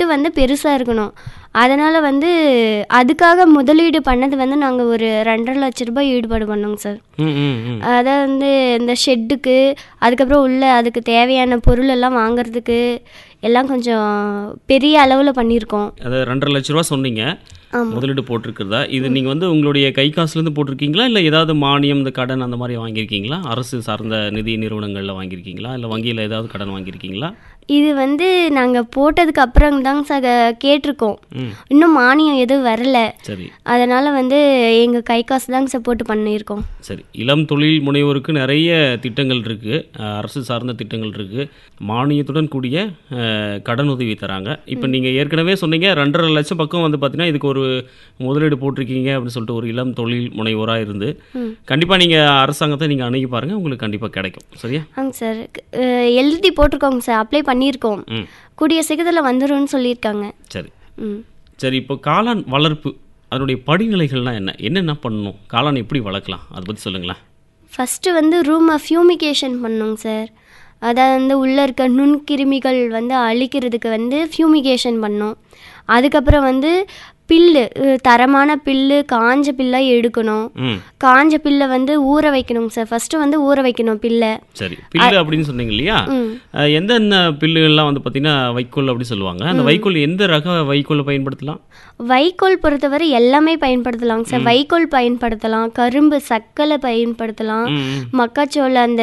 மொட்டு வந்து பெருசாக இருக்கணும் அதனால் வந்து அதுக்காக முதலீடு பண்ணது வந்து நாங்கள் ஒரு ரெண்டரை லட்ச ரூபாய் ஈடுபாடு பண்ணோங்க சார் ம் ம் ம் அதாவது வந்து இந்த ஷெட்டுக்கு அதுக்கப்புறம் உள்ள அதுக்கு தேவையான பொருள் எல்லாம் வாங்குறதுக்கு எல்லாம் கொஞ்சம் பெரிய அளவில் பண்ணியிருக்கோம் அது ரெண்டரை லட்ச ரூபா சொன்னீங்க முதலீடு போட்டிருக்கிறதா இது நீங்கள் வந்து உங்களுடைய கை காசுலேருந்து போட்டிருக்கீங்களா இல்லை ஏதாவது மானியம் இந்த கடன் அந்த மாதிரி வாங்கியிருக்கீங்களா அரசு சார்ந்த நிதி நிறுவனங்களில் வாங்கியிருக்கீங்களா இல்லை வங்கியில் ஏதாவது கடன் வாங்கியிருக்கீங்களா இது வந்து நாங்கள் போட்டதுக்கு அப்புறம் தாங்க சார் கேட்டிருக்கோம் ம் இன்னும் மானியம் எதுவும் வரல சரி அதனால் வந்து எங்கள் கை காசு தாங்க சார் போட்டு பண்ணியிருக்கோம் சரி இளம் தொழில் முனைவோருக்கு நிறைய திட்டங்கள் இருக்குது அரசு சார்ந்த திட்டங்கள் இருக்குது மானியத்துடன் கூடிய அஹ், கடன் உதவி தராங்க இப்போ நீங்கள் ஏற்கனவே சொன்னீங்க ரெண்டரை லட்சம் பக்கம் வந்து பார்த்தீங்கன்னா இதுக்கு ஒரு முதலீடு போட்டிருக்கீங்க அப்படின்னு சொல்லிட்டு ஒரு இளம் தொழில் முனைவோராக இருந்து கண்டிப்பாக நீங்கள் அரசாங்கத்தை நீங்கள் அணுகி பாருங்கள் உங்களுக்கு கண்டிப்பாக கிடைக்கும் சரியா ஆங்க சார் அஹ் எழுதி போட்டிருக்கோங்க சார் அப்ளை பண்ணியிருக்கோம் ம் கூடிய சீக்கிரத்தில் வந்துரும்னு சொல்லியிருக்காங்க சரி ம் சரி இப்போ காளான் வளர்ப்பு அதனுடைய படிநிலைகள்லாம் என்ன என்னென்ன பண்ணணும் காளான் எப்படி வளர்க்கலாம் அதை பற்றி சொல்லுங்களேன் ஃபஸ்ட்டு வந்து ரூமை ஃபியூமிகேஷன் பண்ணோங்க சார் அதாவது வந்து உள்ளே இருக்க நுண்கிருமிகள் வந்து அழிக்கிறதுக்கு வந்து ஃபியூமிகேஷன் பண்ணோம் அதுக்கப்புறம் வந்து பில்லு அஹ் தரமான பில்லு காஞ்ச பில்லாக எடுக்கணும் ம் காஞ்ச பில்லை வந்து ஊற வைக்கணுங்க சார் ஃபஸ்ட்டு வந்து ஊற வைக்கணும் பில்லை சரி பில்லு அப்படின்னு சொன்னீங்க இல்லையா ம் அஹ் எந்தெந்த பில்லுகள்லாம் வந்து பார்த்தீங்கன்னா வைக்கோல் அப்படி சொல்லுவாங்க அந்த வைக்கோல் எந்த ரக வைக்கோலை பயன்படுத்தலாம் வைக்கோல் பொறுத்தவரை எல்லாமே பயன்படுத்தலாங்க சார் வைக்கோல் பயன்படுத்தலாம் கரும்பு சக்கலை பயன்படுத்தலாம் ம், ம், மக்காச்சோள அந்த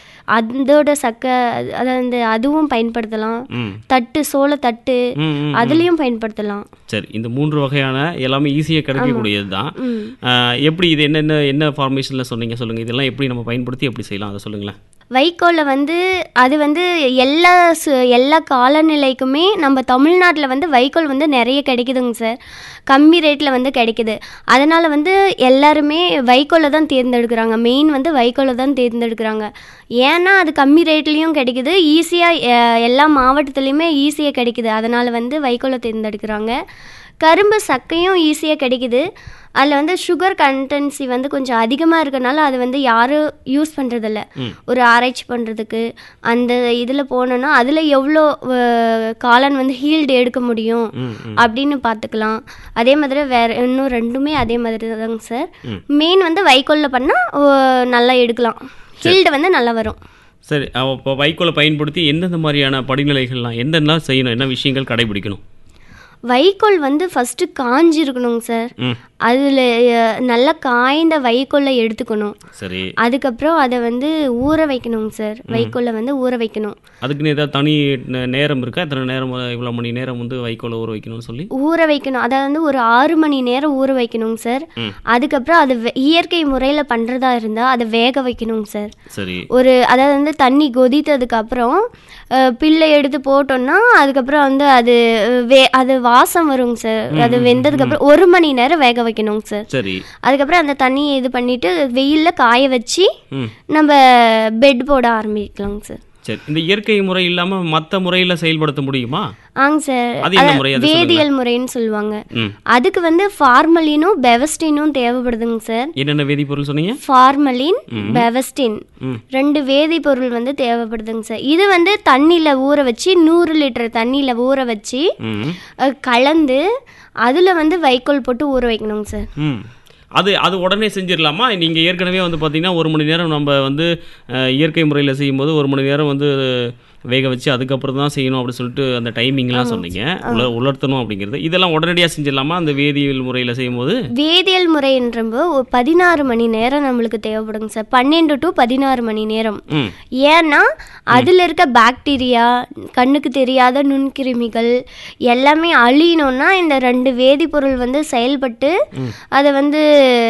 அதோட சக்கை அதாவது அந்த அதுவும் பயன்படுத்தலாம் ம், தட்டு சோள தட்டு ம், ம். அதுலேயும் பயன்படுத்தலாம் சரி இந்த மூன்று வகையான எல்லாமே ஈஸியாக கிடைக்கக்கூடியது தான் ம் எப்படி இது என்னென்ன என்ன ஃபார்மேஷனில் சொன்னீங்க சொல்லுங்கள் இதெல்லாம் எப்படி நம்ம பயன்படுத்தி எப்படி செய்யலாம் அதை சொல்லுங்களேன் வைக்கோலை வந்து அது வந்து எல்லா சு- எல்லா காலநிலைக்குமே நம்ம தமிழ்நாட்டில் வந்து வைக்கோல் வந்து நிறைய கிடைக்குதுங்க சார் கம்மி ரேட்டில் வந்து கிடைக்குது அதனால் வந்து எல்லாருமே வைக்கோலை தான் தேர்ந்தெடுக்கிறாங்க மெயின் வந்து வைக்கோலை தான் தேர்ந்தெடுக்கிறாங்க ஏன்னா அது கம்மி ரேட்லேயும் கிடைக்குது ஈஸியாக எல்லா மாவட்டத்துலேயுமே ஈஸியாக கிடைக்குது அதனால் வந்து வைக்கோலை தேர்ந்தெடுக்கிறாங்க கரும்பு சக்கையும் ஈஸியாக கிடைக்குது அதில் வந்து சுகர் கண்டென்சி வந்து கொஞ்சம் அதிகமாக இருக்கனால அது வந்து யாரும் யூஸ் பண்ணுறதில்ல ஒரு ஆராய்ச்சி பண்ணுறதுக்கு அந்த இதில் போனோன்னா அதில் எவ்வளோ அஹ், காளான் வந்து ஹீல்டு எடுக்க முடியும் ம் ம் அப்படின்னு பார்த்துக்கலாம் அதே மாதிரி வேற இன்னும் ரெண்டுமே அதே மாதிரி தாங்க சார் ம். மெயின் வந்து வைக்கோலில் பண்ணால் நல்லா எடுக்கலாம் ஹீல்டு வந்து நல்லா வரும் சரி இப்போ வைக்கோலை பயன்படுத்தி எந்தெந்த மாதிரியான படிநிலைகள்லாம் என்னென்னலாம் செய்யணும் என்ன விஷயங்கள் கடைபிடிக்கணும் வைக்கோல் வந்து ஃபஸ்ட்டு காஞ்சிருக்கணுங்க சார் ம் அதில் நல்லா காய்ந்த வைக்கோலை எடுத்துக்கணும் சரி அதுக்கப்புறம் அதை வந்து ஊற வைக்கணுங்க சார் வைக்கோலை வந்து ஊற வைக்கணும் அதுக்குன்னு ஏதாவது தனி நே- நேரம் இருக்கா இத்தனை நேரம் இவ்வளோ மணி நேரம் வந்து வைக்கோலை ஊற வைக்கணும்னு சொல்லி ஊற வைக்கணும் அதாவது வந்து ஒரு ஆறு மணி நேரம் ஊற வைக்கணுங்க சார் ம். அதுக்கப்புறம் அது வே- இயற்கை முறையில் பண்ணுறதா இருந்தால் அதை வேக வைக்கணுங்க சார் சரி ஒரு அதாவது வந்து தண்ணி கொதித்ததுக்கு அப்புறம் அஹ், பில்லை எடுத்து போட்டோம்னா அதுக்கப்புறம் வந்து அது அஹ், வே அது வாசம் வருங்க சார் அது வெந்ததுக்கு அப்புறம் ஒரு மணி நேரம் வேக வைக்கணுங்க சார் சரி அதுக்கப்புறம் அந்த தண்ணியை இது பண்ணிட்டு வெயிலில் காய வச்சு ம் நம்ம பெட் போட ஆரம்பிக்கலாங்க சார் சரி இந்த இயற்கை முறை இல்லாமல் மற்ற முறையில் செயல்படுத்த முடியுமா ஆங்க சார் அது என்ன அதான் முறை? அது வேதியியல் முறைன்னு சொல்லுவாங்க ம் அதுக்கு வந்து ஃபார்மலினும் பெவஸ்டினும் தேவைப்படுதுங்க சார் என்னென்ன வேதிப்பொருள் சொன்னீங்க ஃபார்மலின் பெவஸ்டின் ம் ரெண்டு வேதிப்பொருள் வந்து தேவைப்படுதுங்க சார் இது வந்து தண்ணியில் ஊற வச்சு நூறு லிட்டர் தண்ணியில் ஊற வச்சு ம் அஹ், கலந்து அதில் வந்து வைக்கோல் போட்டு ஊற வைக்கணுங்க சார் ம் அது அது உடனே செஞ்சிடலாமா நீங்கள் ஏற்கனவே வந்து பார்த்தீங்கன்னா ஒரு மணி நேரம் நம்ம வந்து அஹ், இயற்கை முறையில் செய்யும்போது ஒரு மணி நேரம் வந்து வேக வச்சு அதுக்கப்புறம் தான் செய்யணும் அப்படின்னு சொல்லிட்டு அந்த டைமிங்லாம் சொன்னீங்க உல உலர்த்தணும் அப்படிங்கிறது இதெல்லாம் உடனடியாக செஞ்சிடலாமா அந்த வேதியியல் முறையில் செய்யும்போது வேதியியல் முறைன்றப்போ ஒரு பதினாறு மணி நேரம் நம்மளுக்கு தேவைப்படுங்க சார் பன்னெண்டு டு பதினாறு மணி நேரம் ம் ஏன்னா அதில் இருக்க பாக்டீரியா கண்ணுக்கு தெரியாத நுண்கிருமிகள் எல்லாமே அழியணும்னா இந்த ரெண்டு வேதிப்பொருள் வந்து செயல்பட்டு அதை வந்து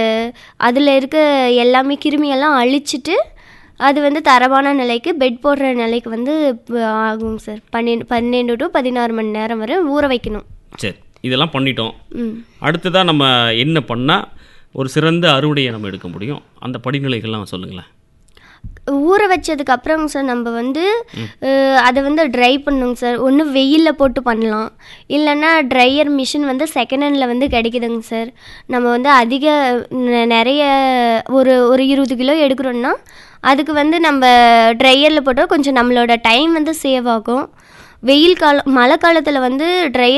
அதில் இருக்க எல்லாமே கிருமியெல்லாம் அழிச்சிட்டு அது வந்து தரமான நிலைக்கு பெட் போடுற நிலைக்கு வந்து ப- ஆகுங்க சார் பன்னெண்டு பன்னெண்டு டு பதினாறு மணி நேரம் வரை ஊற வைக்கணும் சரி இதெல்லாம் பண்ணிட்டோம் ம் அடுத்ததாக நம்ம என்ன பண்ணால் ஒரு சிறந்த அறுவடையை நம்ம எடுக்க முடியும் அந்த படிநிலைகள்லாம் சொல்லுங்களேன் ஊற வச்சதுக்கு அப்புறம் சார் நம்ம வந்து அஹ், அதை வந்து ட்ரை பண்ணுங்க சார் ஒன்று வெயிலில் போட்டு பண்ணலாம் இல்லைன்னா ட்ரையர் மிஷின் வந்து செகண்ட் ஹேண்டில் வந்து கிடைக்குதுங்க சார் நம்ம வந்து அதிக நெ- நிறைய ஒரு ஒரு இருபது கிலோ எடுக்கிறோன்னா அதுக்கு வந்து நம்ம ட்ரையரில் போட்டால் கொஞ்சம் நம்மளோட டைம் வந்து சேவ் ஆகும் வெயில் காலம் மழை காலத்தில் வந்து ட்ரையர்